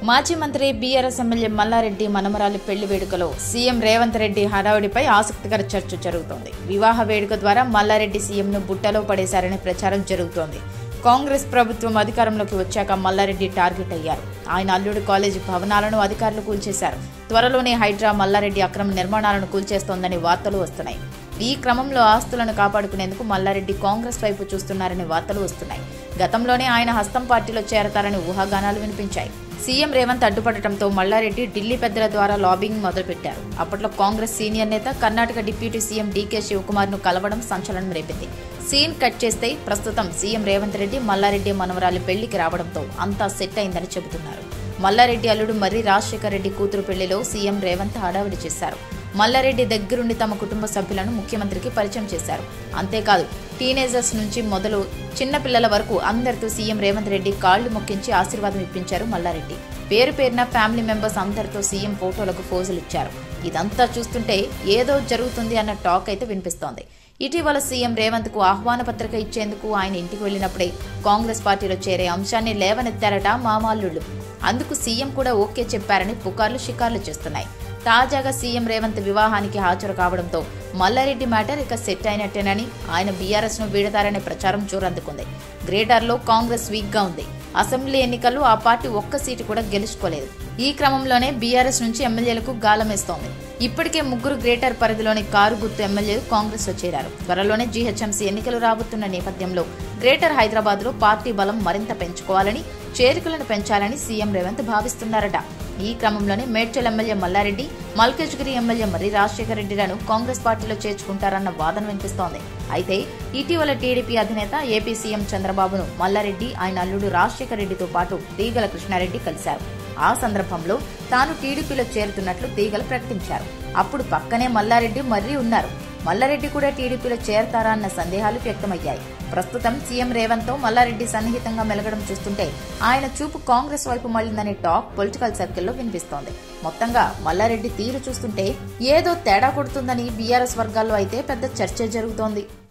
మాజీ మంత్రి BRS MLA Mallareddy మనమరాలి పెళ్లి వేడుకలో సీఎం రేవంత్ రెడ్డి హడావుడిపై ఆసక్తికర చర్చ జరుగుతోంది వివాహ వేడుక ద్వారా మల్లారెడ్డి సీఎంను బుట్టలో పడేశారనే ప్రచారం జరుగుతోంది కాంగ్రెస్ ప్రభుత్వం అధికారంలోకి వచ్చాక మల్లారెడ్డి టార్గెట్ అయ్యారు ఆయన అల్లుడి కాలేజీ భవనాలను అధికారులు కూల్చేశారు త్వరలోనే హైడ్రా మల్లారెడ్డి అక్రమ నిర్మాణాలను కూల్చేస్తోందని వార్తలు వస్తున్నాయి ఈ క్రమంలో ఆస్తులను కాపాడుకునేందుకు మల్లారెడ్డి కాంగ్రెస్ వైపు చూస్తున్నారనే వార్తలు వస్తున్నాయి గతంలోనే ఆయన హస్తం పార్టీలో చేరతారని ఊహాగానాలు వినిపించాయి సీఎం రేవంత్ అడ్డుపడటంతో మల్లారెడ్డి ఢిల్లీ పెద్దల ద్వారా లాబింగ్ మొదలుపెట్టారు అప్పట్లో కాంగ్రెస్ సీనియర్ నేత Karnataka deputy CM DK Shivakumar ను కలవడం సంచలనం రేపింది సీన్ కట్ చేస్తే ప్రస్తుతం సీఎం రేవంత్ రెడ్డి మల్లారెడ్డి మనవరాలి పెళ్లికి రావడంతో అంతా సెట్ అయిందని చెబుతున్నారు మల్లారెడ్డి అల్లుడు మర్రి రాజశేఖర రెడ్డి కూతురు పెళ్లిలో సీఎం రేవంత్ హడావిడి చేశారు మల్లారెడ్డి దగ్గరుండి తమ కుటుంబ సభ్యులను ముఖ్యమంత్రికి పరిచయం చేశారు అంతేకాదు టీనేజర్స్ నుంచి మొదలు చిన్నపిల్లల వరకు అందరితో సీఎం రేవంత్ రెడ్డి కాళ్లు మొక్కించి ఆశీర్వాదం ఇప్పించారు మల్లారెడ్డి పేరు పేరున ఫ్యామిలీ మెంబర్స్ అందరితో సీఎం ఫోటోలకు పోజులు ఇచ్చారు ఇదంతా చూస్తుంటే ఏదో జరుగుతుంది అన్న టాక్ అయితే వినిపిస్తోంది ఇటీవల సీఎం రేవంత్ కు ఆహ్వాన పత్రిక ఇచ్చేందుకు ఆయన ఇంటికి వెళ్లినప్పుడే కాంగ్రెస్ పార్టీలో చేరే అంశాన్ని లేవనెత్తారట మామాల్లుళ్ళు అందుకు సీఎం కూడా ఓకే చెప్పారని పుకార్లు షికార్లు చేస్తున్నాయి తాజాగా సీఎం రేవంత్ వివాహానికి హాజరు కావడంతో మల్లారెడ్డి మ్యాటర్ ఇక సెట్ అయినట్టేనని ఆయన బీఆర్ఎస్ ను వీడతారనే ప్రచారం జోరందుకుంది గ్రేటర్లో కాంగ్రెస్ వీక్ గా ఉంది అసెంబ్లీ ఎన్నికల్లో ఆ పార్టీ ఒక్క సీటు కూడా గెలుచుకోలేదు ఈ క్రమంలోనే బీఆర్ఎస్ నుంచి ఎమ్మెల్యేలకు గాలమేస్తోంది ఇప్పటికే ముగ్గురు గ్రేటర్ పరిధిలోని కారు గుర్తు ఎమ్మెల్యేలు కాంగ్రెస్ లో చేరారు త్వరలోనే జీహెచ్ఎంసీ ఎన్నికలు రాబోతున్న నేపథ్యంలో గ్రేటర్ హైదరాబాద్ లో పార్టీ బలం మరింత పెంచుకోవాలని చేరికలను పెంచాలని సీఎం రేవంత్ భావిస్తున్నారట ఈ క్రమంలోనే మేడ్చల్ ఎమ్మెల్యే మల్లారెడ్డి మల్కజ్గిరి ఎమ్మెల్యే మర్రి రాజశేఖర రెడ్డిలను కాంగ్రెస్ పార్టీలో చేర్చుకుంటారన్న వాదన వినిపిస్తోంది అయితే ఇటీవల టీడీపీ అధినేత ఏపీ సీఎం చంద్రబాబును మల్లారెడ్డి ఆయన అల్లుడు రాజశేఖర రెడ్డితో పాటు తీగల కృష్ణారెడ్డి కలిశారు ఆ సందర్భంలో తాను టీడీపీలో చేరుతున్నట్లు తీగలు ప్రకటించారు అప్పుడు పక్కనే మల్లారెడ్డి మర్రి ఉన్నారు మల్లారెడ్డి కూడా టీడీపీలో చేరతారా అన్న సందేహాలు వ్యక్తమయ్యాయి ప్రస్తుతం సీఎం రేవంత్ తో మల్లారెడ్డి సన్నిహితంగా మెలగడం చూస్తుంటే ఆయన చూపు కాంగ్రెస్ వైపు మళ్లిందనే టాక్ పొలిటికల్ సర్కిల్లో వినిపిస్తోంది మొత్తంగా మల్లారెడ్డి తీరు చూస్తుంటే ఏదో తేడా కొడుతుందని బీఆర్ఎస్ వర్గాల్లో అయితే పెద్ద చర్చ జరుగుతోంది